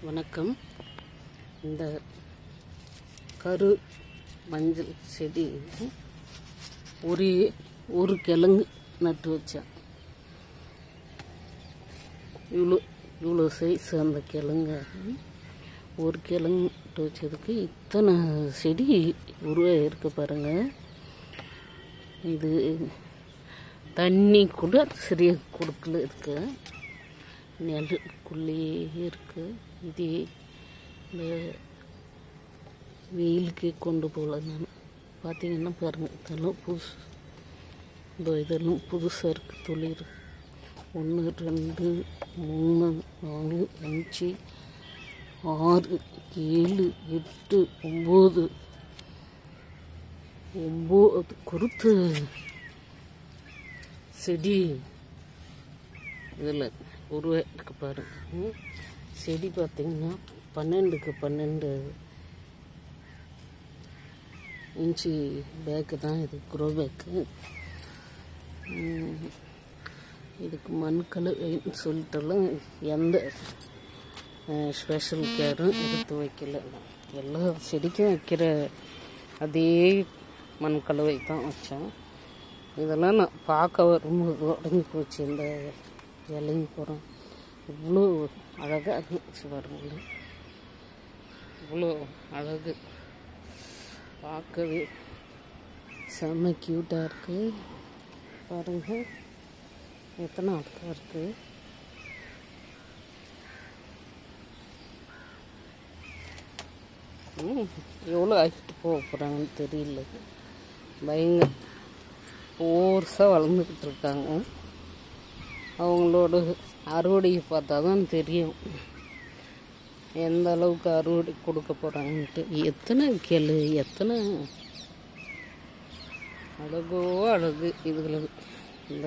வணக்கம் இந்த கரு மஞ்சள் செடி ஒரே ஒரு கிழங்கு நட்டு வச்சேன் இவ்வளோ இவ்வளோ சைஸ் அந்த கிழங்க ஒரு கிழங்கு நட்டு வச்சதுக்கு இத்தனை செடி உருவாயிருக்கு பாருங்க இது தண்ணி கூட சரியாக கொடுக்கல இருக்கு நெல்லுக்குள்ளேயே இருக்கு இது இந்த வெயிலுக்கு கொண்டு போகல நான் பார்த்தீங்கன்னா பாருங்கள் இதெல்லாம் புதுசு இந்த இதெல்லாம் புதுசாக இருக்குது துளிர் ஒன்று ரெண்டு மூணு நாலு அஞ்சு ஆறு ஏழு எட்டு ஒம்பது ஒம்பது குருத்து செடி இதில் உருவாயிருக்கு பாருங்க ம். செடி பார்த்தீங்கன்னா பன்னெண்டுக்கு பன்னெண்டு இன்ச்சு பேக்கு தான் இது க்ரோ பேக்கு இதுக்கு மண் கலவைன்னு சொல்லிட்டுலாம் எந்த ஸ்பெஷல் கேரும் எடுத்து வைக்கல எல்லா செடிக்கும் வைக்கிற அதே மண் கலவை தான் வச்சேன் இதெல்லாம் நான் பார்க்க வரும்போது உடஞ்சி போச்சு இந்த இலையும் புறம் இவ்வளோ அழகாக இருந்துச்சு பாருங்களேன் இவ்வளோ அழகு பார்க்கவே செம்ம க்யூட்டாக இருக்குது பாருங்க எத்தனை அழகாக இருக்குது ம் எவ்வளோ ஆகிட்டு போக போகிறாங்கன்னு தெரியல பயங்கர ஓர்ஸாக வளர்ந்துக்கிட்டு இருக்காங்க அவங்களோட அறுவடையை பார்த்தா தான் தெரியும் எந்த அளவுக்கு அறுவடை கொடுக்க போகிறாங்கன்ட்டு எத்தனை கிளு எத்தனை அழகோ அழகு இதுல இந்த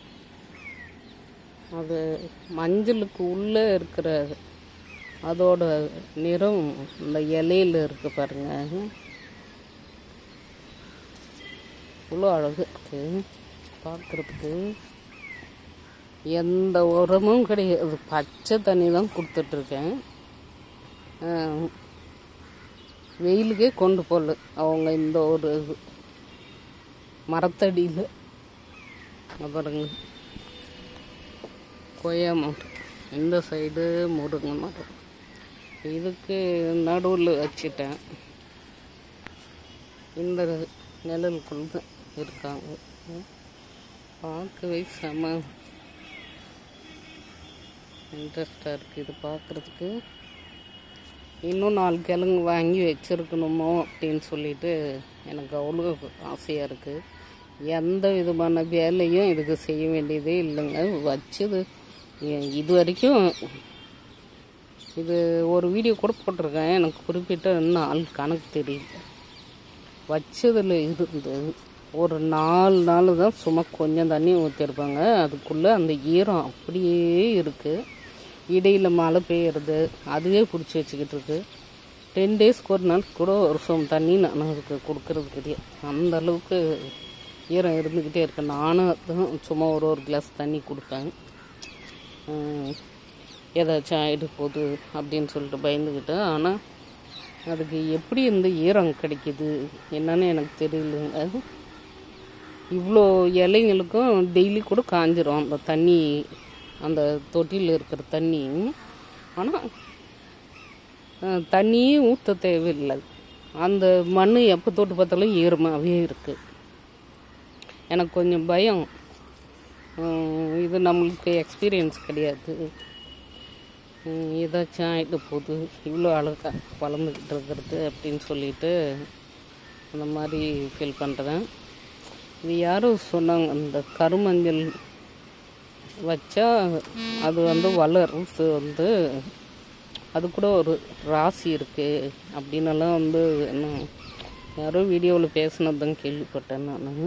அது மஞ்சளுக்கு உள்ளே இருக்கிற அதோட நிறம் இந்த இலையில இருக்கு பாருங்க இவ்வளோ அழகு இருக்கு பார்க்குறதுக்கு எந்த உரமும் கிடையாது பச்சை தண்ணி தான் கொடுத்துட்ருக்கேன் வெயிலுக்கே கொண்டு போகல அவங்க இந்த ஒரு மரத்தடியில் பாருங்க கொய்யா மரம் இந்த சைடு முருங்கை மரம் இதுக்கு நடுவில் வச்சிட்டேன் இந்த நிழலுக்குள்ள தான் இருக்காங்க பார்க்கவே செம இன்ட்ரெஸ்டாக இருக்குது இது பார்க்குறதுக்கு இன்னும் நாலு கிழங்கு வாங்கி வச்சுருக்கணுமோ அப்படின்னு சொல்லிட்டு எனக்கு அவ்வளோ ஆசையாக இருக்குது எந்த விதமான வேலையும் இதுக்கு செய்ய வேண்டியதே இல்லைங்க வச்சது எ- இது வரைக்கும் இது ஒரு வீடியோ கூட போட்டிருக்கேன் எனக்கு குறிப்பிட்ட இன்னும் ஆள் கணக்கு தெரியல வச்சதில் இருந்து ஒரு நாலு நாள் தான் சும்மா கொஞ்சம் தண்ணி ஊற்றிருப்பாங்க அதுக்குள்ளே அந்த ஈரம் அப்படியே இருக்குது இடையில் மழை பெய்யறது அதுவே பிடிச்சி வச்சுக்கிட்டு இருக்கு டென் டேஸ்க்கு ஒரு நாள் கூட ஒரு சோம் தண்ணி நான் அதுக்கு கொடுக்கறது கிடையாது அந்த அளவுக்கு ஈரம் இருந்துக்கிட்டே இருக்கு நானும் தான் சும்மா ஒரு ஒரு கிளாஸ் தண்ணி கொடுப்பேன் உம், ஏதாச்சும் ஆகிட்டு போகுது அப்படின்னு சொல்லிட்டு பயந்துக்கிட்டேன் ஆனால் அதுக்கு எப்படி இந்த ஈரம் கிடைக்குது என்னன்னு எனக்கு தெரியலங்க இவ்வளோ இலைங்களுக்கும் டெய்லி கூட காஞ்சிரும் அந்த தண்ணி அந்த தொட்டியில் இருக்கிற தண்ணி ஆனால் தண்ணியே ஊற்ற தேவையில்லை அந்த மண் எப்போ தொட்டு பார்த்தாலும் ஈரமாகவே இருக்குது எனக்கு கொஞ்சம் பயம் உம், இது நம்மளுக்கு எக்ஸ்பீரியன்ஸ் கிடையாது உம், ஏதாச்சும் ஆகிட்டு போகுது இவ்வளோ அழகாக வளர்ந்துக்கிட்டு இருக்கிறது அப்படின்னு சொல்லிட்டு அந்த மாதிரி ஃபீல் பண்ணுறேன் இது யாரோ சொன்னாங்க அந்த கருமஞ்சள் வச்சா அது வந்து வளர்றது வந்து அது கூட ஒரு ராசி இருக்குது அப்படின்னெல்லாம் வந்து என்ன யாரோ வீடியோவில் பேசினது தான் கேள்விப்பட்டேன் நான்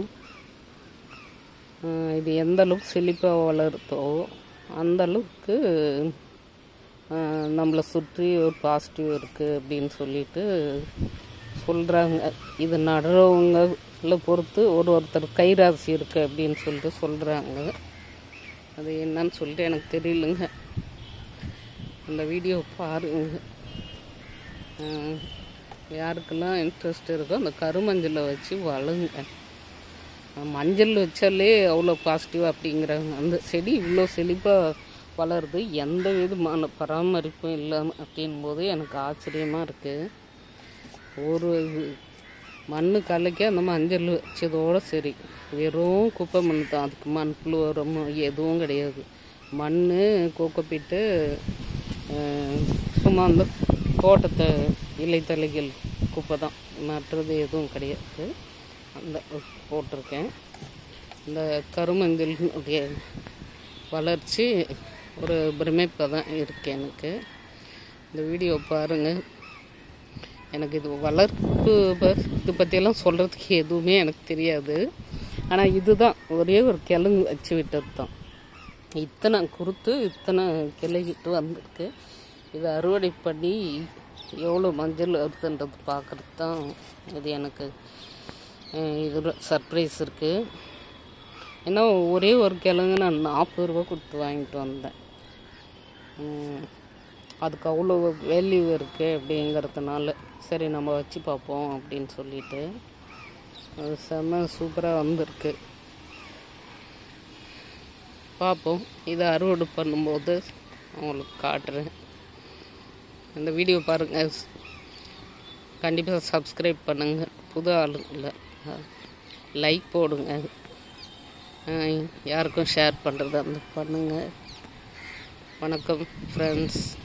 இது எந்த அளவுக்கு செழிப்பாக வளருதோ அந்த அளவுக்கு ஆஹ், நம்மளை சுற்றி ஒரு பாசிட்டிவ் இருக்குது அப்படின்னு சொல்லிட்டு சொல்கிறாங்க இது நடுறவங்கள பொறுத்து ஒரு ஒருத்தர் கைராசி இருக்குது அப்படின்னு சொல்லிட்டு சொல்கிறாங்க அது என்னன்னு சொல்லிட்டு எனக்கு தெரியலங்க இந்த வீடியோ பாருங்க அஹ், யாருக்கெல்லாம் இன்ட்ரெஸ்ட் இருக்கோ அந்த கருமஞ்சளை வச்சு வளருங்க அஹ், மஞ்சள் வச்சாலே அவ்வளோ பாசிட்டிவ் அப்படிங்கிறாங்க அந்த செடி இவ்வளோ செழிப்பாக வளருது எந்த விதமான பராமரிப்பும் இல்லாமல் அப்படின் போது எனக்கு ஆச்சரியமாக இருக்குது ஒரு மண் கலக்கி அந்த மஞ்சள் வச்சதோட சரி வெறும் குப்பை மண் தான் அதுக்கு மண்புழு உரம் எதுவும் கிடையாது மண் கோக்கப்பிட்டு சும்மா அந்த தோட்டத்தை இலைத்தலைகள் குப்பை தான் மற்றது எதுவும் கிடையாது அந்த போட்டிருக்கேன் இந்த கருமஞ்சளுடைய வளர்ச்சி ஒரு பிரமிப்பாக தான் இருக்குது எனக்கு இந்த வீடியோ பாருங்கள் எனக்கு இது வளர்ப்பு ப- இது பற்றியெல்லாம் சொல்கிறதுக்கு எதுவுமே எனக்கு தெரியாது ஆனால் இதுதான் ஒரே ஒரு கிழங்கு வச்சு விட்டது தான் இத்தனை குறுத்து இத்தனை கிளைகிட்டு வந்திருக்கு இது அறுவடை பண்ணி எவ்வளோ மஞ்சள் வருதுன்றது பார்க்குறது தான் இது எனக்கு அஹ், இது சர்ப்ரைஸ் இருக்குது ஏன்னா ஒரே ஒரு கிழங்கு நான் நாற்பது ரூபா கொடுத்து வாங்கிட்டு வந்தேன் உம், அதுக்கு அவ்வளோ வேல்யூ இருக்குது அப்படிங்கிறதுனால சரி நம்ம வச்சு பார்ப்போம் அப்படின்னு சொல்லிட்டு அது செம்ம சூப்பராக வந்திருக்கு பார்ப்போம் இதை அறுவடை பண்ணும்போது உங்களுக்கு காட்டுறேன் இந்த வீடியோ பாருங்கள் கண்டிப்பாக சப்ஸ்கிரைப் பண்ணுங்கள் புது ஆளுங்களை லைக் போடுங்க அஹ் யாருக்கும் ஷேர் பண்ணுறது அந்த பண்ணுங்கள் வணக்கம் ஃப்ரெண்ட்ஸ்